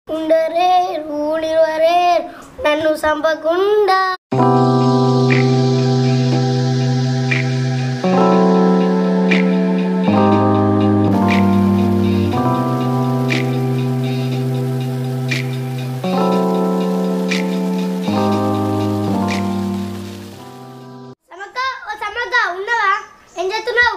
ఉండరే ఊడివరే నన్ను చంపకుండా సమక్క ఓ సమక్క ఉన్నావా ఏం చేస్తున్నావు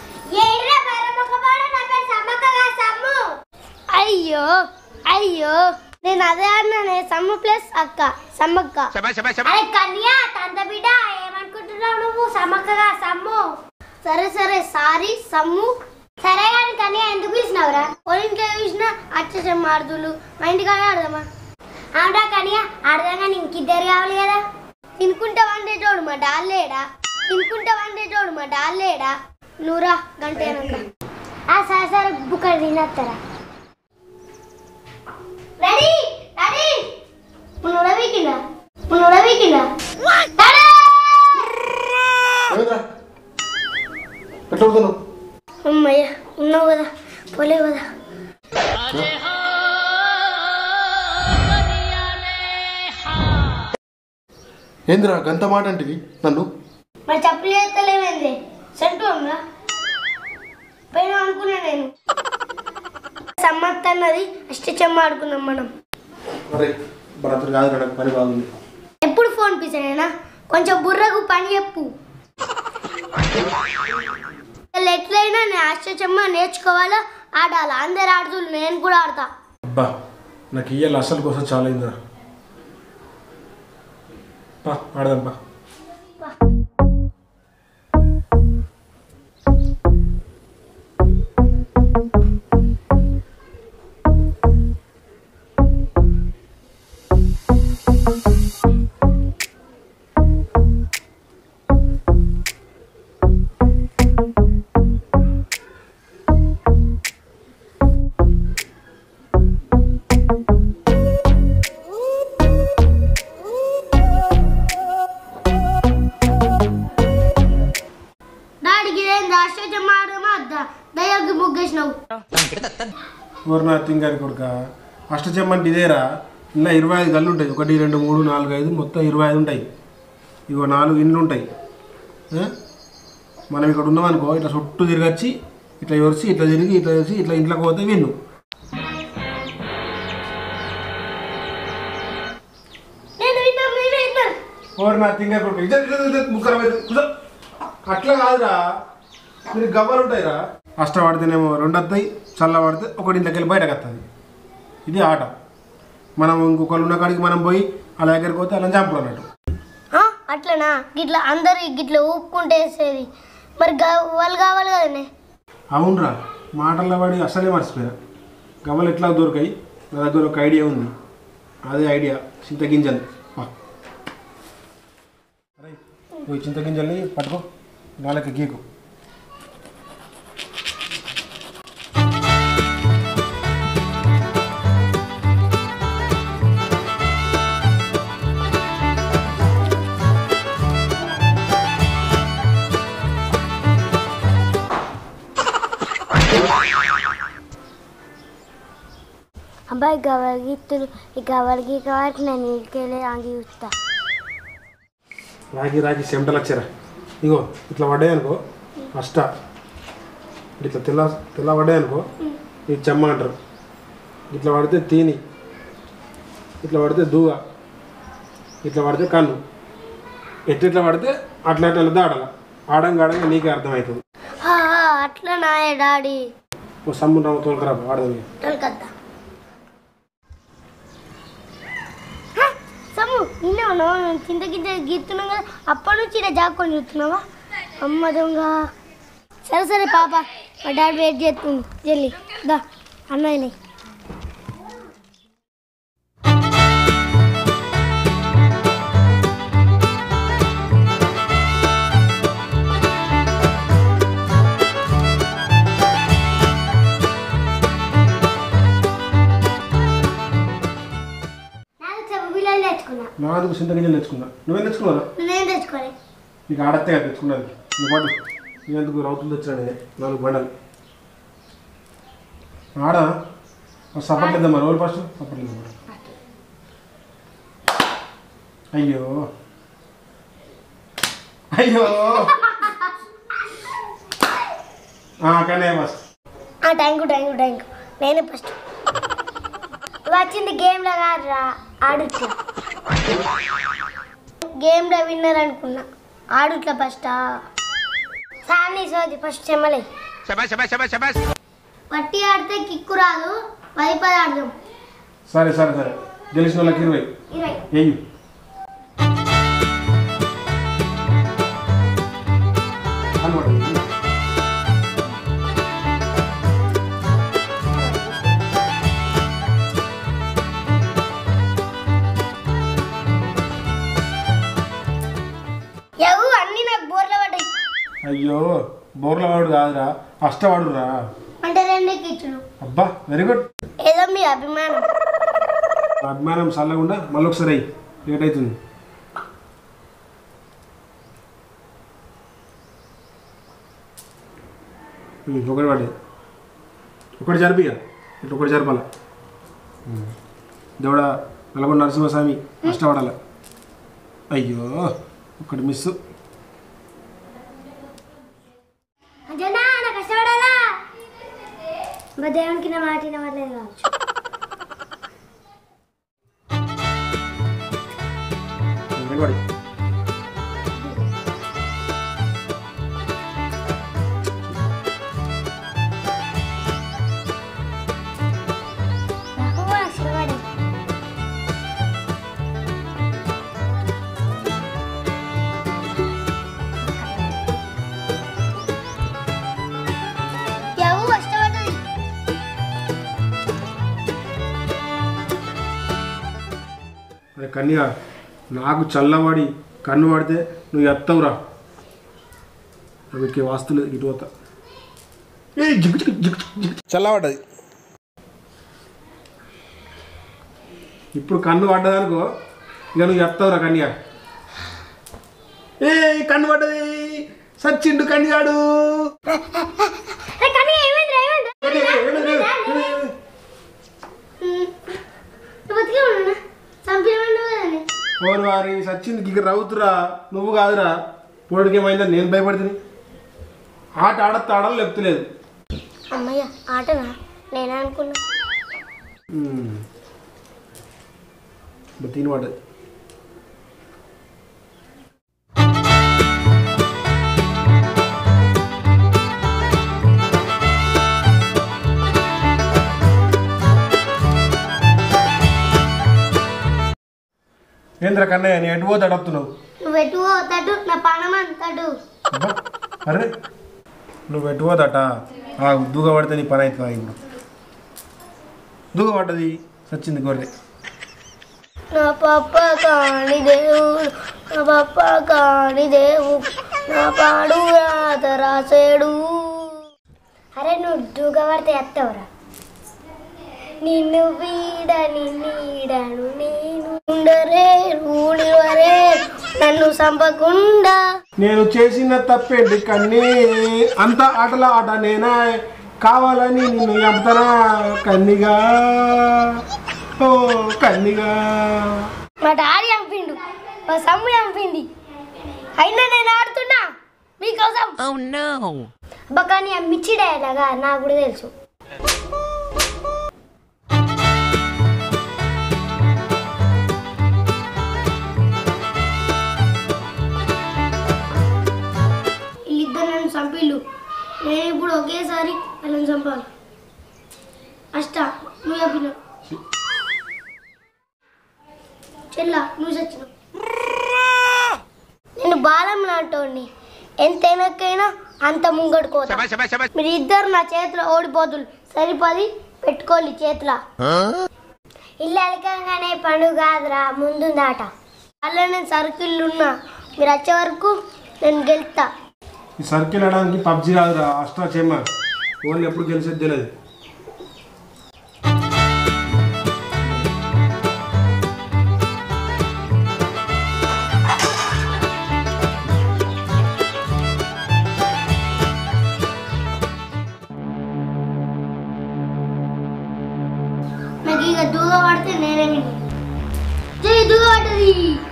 అయ్యో అయ్యో నేను అదే అన్నానే సమ్ము ప్లస్ అక్క సమ్మక్క అరే కన్యా తంత బిడ్డ ఏమనుకుంటున్నావు నువ్వు సమ్మక్కగా సమ్ము సరే సరే సారీ సమ్ము సరే కానీ కన్యా ఎందుకు పిలిచినావురా ఒలింట్లో చూసిన అచ్చ మారుతులు మా ఇంటికాడ ఆడదామా అవునా కన్యా అర్థం కానీ ఇంకిద్దరు కావాలి కదా తినుకుంటా వండేటోడు మా డాల్లేడా తినుకుంటా వండేటోడు మా డాల్లేడా నూరా గంట వెనక ఆ సరే సరే బుక్క తినేస్తారా రెడీ రెడీ మున్నూర వీకిందా మున్నూర వీకిందా ఏమిరా ఎట్లా అవుతున్నావు అమ్మయ్య ఉన్నావు కదా పోలేవు కదా ఏందిరా గంత మాట అంటివి నన్ను మరి చెప్పులు చేస్తలేమేంది సెంటు అమ్మరా పోయినా అనుకున్నా నేను సమ్మత్ అన్నది అష్టచెమ్మ ఆడుకున్నాం మనం అరే భరతుడు కాదు కదా పని బాగుంది ఎప్పుడు ఫోన్ పిసానేనా కొంచెం బుర్రకు పని చెప్పు అసలు ఎట్లయినా నేను అష్టచెమ్మ నేర్చుకోవాలా ఆడాలా అందరు ఆడుతులు నేను కూడా ఆడతా అబ్బా నాకు ఇయ్యాలి అసలు కోసం చాలా అయిందిరా పా ఆడదాం పా డాడీకి ఇదేంది అష్టచెమ్మ ఆడమా అద్దా దయ్యాకి ముగ్గేసినావు ఎవరు నా తింగారి కొడుక అష్టచెమ్మంటే ఇదేరా ఇలా ఇరవై ఐదు గల్లు ఉంటాయి ఒకటి రెండు మూడు నాలుగు ఐదు మొత్తం ఇరవై ఐదు ఉంటాయి ఇగో నాలుగు ఇండ్లు ఉంటాయి ఆ? మనం ఇక్కడ ఉన్నామనుకో ఇట్లా చుట్టూ తిరగచ్చి ఇట్లా ఎవరిచి ఇట్లా తిరిగి ఇట్లా చేసి ఇట్లా ఇంట్లోకి పోతే విన్ను నేను విన్నా మీరు విన్నా ఓరు నా తింగా కొడుకు ఇజ్జత్ ఇజ్జత్ ఇజ్జత్ ముక్కర మీద కూర్చో. అట్లా కాదురా మీరు గవ్వలు ఉంటాయిరా అష్ట పడితేనేమో రెండు వస్తాయి చల్ల పడితే ఒకటి ఇంట్లోకి వెళ్ళి బయటకు వస్తుంది ఇది ఆట మనం ఇంకొకరు ఉన్న కాడికి మనం పోయి అలా దగ్గరికి పోతే అలా చంపుడు అన్నట్టు ఆ, అట్లనా గిట్ల అందరు గిట్ల ఊపుకుంటే వేసేది మరి గా- వాళ్ళు కావాలి కదండి అవునరా మాటల్లో పడి అసలే మర్చిపోయా గవ్వలు ఎట్లా దొరికాయి నా దగ్గర ఒక ఐడియా ఉంది అదే ఐడియా చింతగింజలు వా. అరే పోయి చింతగింజల్ని పట్టుకో నాలుగు గీకు అబ్బాయి గవల్గిత్తులు ఈ గవల్గి కాబట్టి నేను ఇంటికెళ్ళి ఆగి చూస్తా రాగి రాగి చెమటలు వచ్చారా ఇగో ఇట్లా పడ్డాయి అనుకో ఫస్ట్ ఇట్లా తెల్ల తెల్ల పడ్డాయి అనుకో ఇది చెమ్మ అంటారు ఇట్లా పడితే తీని ఇట్లా పడితే దూవ ఇట్లా పడితే కన్ను ఎట్లా ఇట్లా పడితే అట్లా అట్లా దాడాల ఆడంగా ఆడంగా నీకే అర్థమవుతుంది ఆ, ఆ, అట్లనా ఏ డాడీ ఓ సమ్ము రావు తోలుకరా ఆడదాం కలకత్తా సమ్ము నిన్నే ఉన్నావా మేము చింత గింజ గీస్తున్నాం కదా అప్పటి నుంచి ఇలా జాక్కొని చూస్తున్నావా అమ్మ దొంగ సరే సరే పాప మా డాడీ వెయిట్ చేస్తుంది జల్లి దా అన్నయ్యని నాలుగు చెప్పు పిల్లలు తెచ్చుకున్నా నాలుగు చింతగింజలు తెచ్చుకున్నా నువ్వేం తెచ్చుకున్నారా నేనేం తెచ్చుకోవాలి నీకు ఆడతే కదా తెచ్చుకున్నది నీ పాటు నేను ఎందుకు రౌతులు తెచ్చాను నేను నాలుగు బండలు ఆడ సపోర్ట్ ఇద్దాం మరి రోజు ఫస్ట్ సపోర్ట్ ఇద్దాం మరి అయ్యో అయ్యో కానీ first thank you thank you thank you నేనే ఫస్ట్ వచ్చింది గేమ్లో కాదురా ఆడుట్లా గేమ్లో విన్నర్ అనుకున్నా ఆడుట్లా ఫస్టా సార్ని సోది ఫస్ట్ చెమ్మలే పట్టి ఆడితే కిక్కు రాదు పది పది ఆడదాం సరే సరే సరే గెలిచిన వాళ్ళకి ఇరవై ఇరవై వెయ్యి కనబడింది ఎవు అన్ని నాకు బోర్ల పడ్డాయి అయ్యో బోర్ల వాడు కాదురా అష్టవాడురా అంటే రెండే కిచ్చులు అబ్బా వెరీ గుడ్ ఏదో మీ అభిమానం అభిమానం చల్లకుండా మళ్ళీ ఒకసారి అయ్యి లేట్ అవుతుంది ఉమ్, ఒకటి పడ్డది ఒకటి జరిపి ఇక. ఇట్లా ఒకటి జరపాల దేవుడ నల్గొండ నరసింహస్వామి కష్టపడాల అయ్యో ఒకటి మిస్ అంతేనా నాకు కష్టపడాలా మా దేవునికి నా మాట వినవట్లేదు కావచ్చు వెనకబడి నాకు కష్టపడి ఎవు కష్టపడ్డది అరే కన్యా నాకు చల్లబడి కన్ను పడితే నువ్వు ఎత్తవురా వీటికి వాస్తులు ఇటు పోతా ఏ జిగ్గు జిగ్గు జిగ్గు జిగ్గు. చల్లబడ్డది ఇప్పుడు కన్ను పడ్డదనుకో ఇక నువ్వు ఎత్తవురా కన్యా ఏ కన్ను పడ్డది సచ్చిండు కన్యాడు ఏ, కానీ ఏమైంది ఏమైంది బతికే ఉన్నా చంపేయమండు కదండి ఓరు వారి సచ్చింది గిగ రవుతురా నువ్వు కాదురా పోడికి ఏమైందని నేను భయపడుతుంది ఆట ఆడతా ఆడాలి లేపుతలేదు అమ్మయ్య ఆటనా నేనే అనుకున్నా తిని పడ్డది ఏంద్ర కన్నయ్య నీ ఎటు పోతే అడుగుతున్నావు నువ్వు ఎటు పోతాడు నా పణం అంతాడు అబ్బా, అరే నువ్వు ఎటు పోదట ఆ దూగ పడితే నీ పని అవుతుంది ఇప్పుడు దూగ పడ్డది సచ్చింది గొర్రె నా పప్ప కాని దేవుడు నా పప్ప కాని దేవు నా పాడు రాత రాసేడు అరే నువ్వు దూగబడితే ఎత్తవరా నిన్ను వీడని నీడను నేను ఉండరే రూడివరే నన్ను సంపకుండా నేను చేసిన తప్పేంటి కన్నీ అంత ఆటల ఆట నేనా కావాలని నిన్ను చంపుతానా కన్నిగా ఓ కన్నిగా మా డాడీ చంపిండు మా సమ్ము చంపింది అయినా నేను ఆడుతున్నా మీకోసం Oh no! అబ్బా కానీ ఆ మిర్చి డైలాగా నాకు కూడా తెలుసు వీళ్ళిద్దరు నన్ను చంపిళ్ళు నేను ఇప్పుడు ఒకేసారి వాళ్ళని చంపాలి అష్ట నువ్వు చెప్పిన చెల్ల నువ్వు చచ్చినావు నేను బాలం లాంటోడిని ఎంత వెనక్కైనా అంత ముంగడుకోతా మీరు ఇద్దరు నా చేతిలో ఓడిపోతులు సరిపది పెట్టుకోవాలి చేతిలో ఇల్లు అలకంగానే పండుగ కాదురా ముందుందాట అలా నేను సర్కిల్ ఉన్నా మీరు వచ్చే వరకు నేను గెలుస్తా ఈ సర్కిల్ ఆడడానికి పబ్జి రాదురా అష్టా చెమ్మ ఓన్లీ ఎప్పుడు గెలిచేది తెలియదు నేను చేయి దువ్వబడ్డది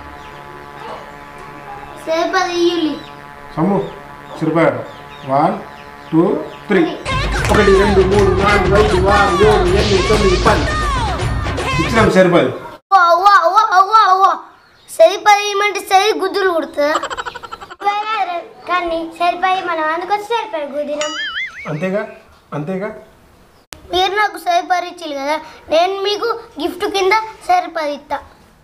సరిపది ఇయ్యులి సమ్ము సరిపోయాడు వన్ టూ త్రీ ఒకటి రెండు మూడు నాలుగు ఐదు ఆరు ఏడు ఎనిమిది తొమ్మిది పది ఇచ్చినాం సరిపోదు అవ్వ అవ్వ అవ్వ అవ్వ సరిపది ఇమ్మంటే సరి గుద్దులు కుడుతుందా కానీ సరిపోయి మనం అందుకొచ్చి సరిపోయి గుదినం అంతేగా అంతేగా మీరు నాకు సరిపది ఇచ్చింది కదా నేను మీకు గిఫ్ట్ కింద సరిపది ఇస్తా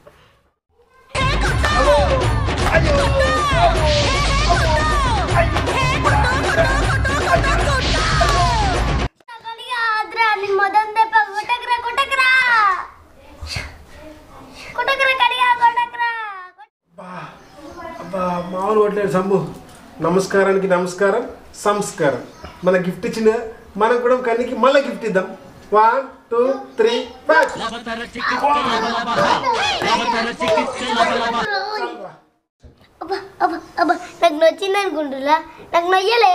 మొదం తెప్ప కుటకరా కుటకరా కుటకరా కడిగా కుటకరా అబ్బా మామూలు కొట్టలేదు సమ్ము నమస్కారానికి నమస్కారం సంస్కారం మన గిఫ్ట్ ఇచ్చిన మనం కూడా కన్నికి మళ్ళీ గిఫ్ట్ ఇద్దాం వన్ టూ త్రీ ఫైవ్ అబ్బా అబ్బా అబ్బా నాకు నచ్చింది అనుకుంటున్నా నాకు నయ్యలే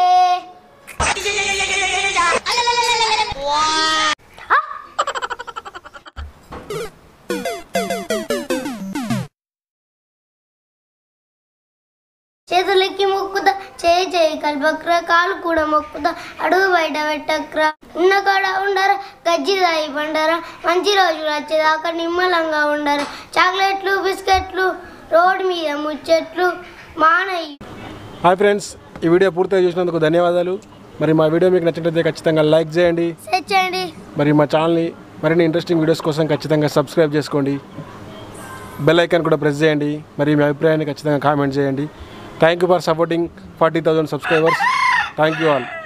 చేతులెక్కి మొక్కుదా చేయి చేయి కల్పక్రా కాలు కూడా మొక్కుదా అడుగు బయట పెట్టక్రా ఉన్న కాడ ఉండరా గజ్జి దాయి పండరా మంచి రోజులు వచ్చేదాకా నిమ్మలంగా ఉండరా చాక్లెట్లు బిస్కెట్లు రోడ్డు మీద ముచ్చట్లు మానయ్యి హాయ్ ఫ్రెండ్స్ ఈ వీడియో పూర్తిగా చూసినందుకు ధన్యవాదాలు మరి మా వీడియో మీకు నచ్చినట్లయితే ఖచ్చితంగా లైక్ చేయండి సెట్ చేయండి మరి మా ఛానల్ని మరిన్ని ఇంట్రెస్టింగ్ వీడియోస్ కోసం ఖచ్చితంగా సబ్స్క్రైబ్ చేసుకోండి బెల్ ఐకాన్ కూడా ప్రెస్ చేయండి మరి మీ అభిప్రాయాన్ని ఖచ్చితంగా కామెంట్ చేయండి thank you for supporting forty thousand subscribers thank you all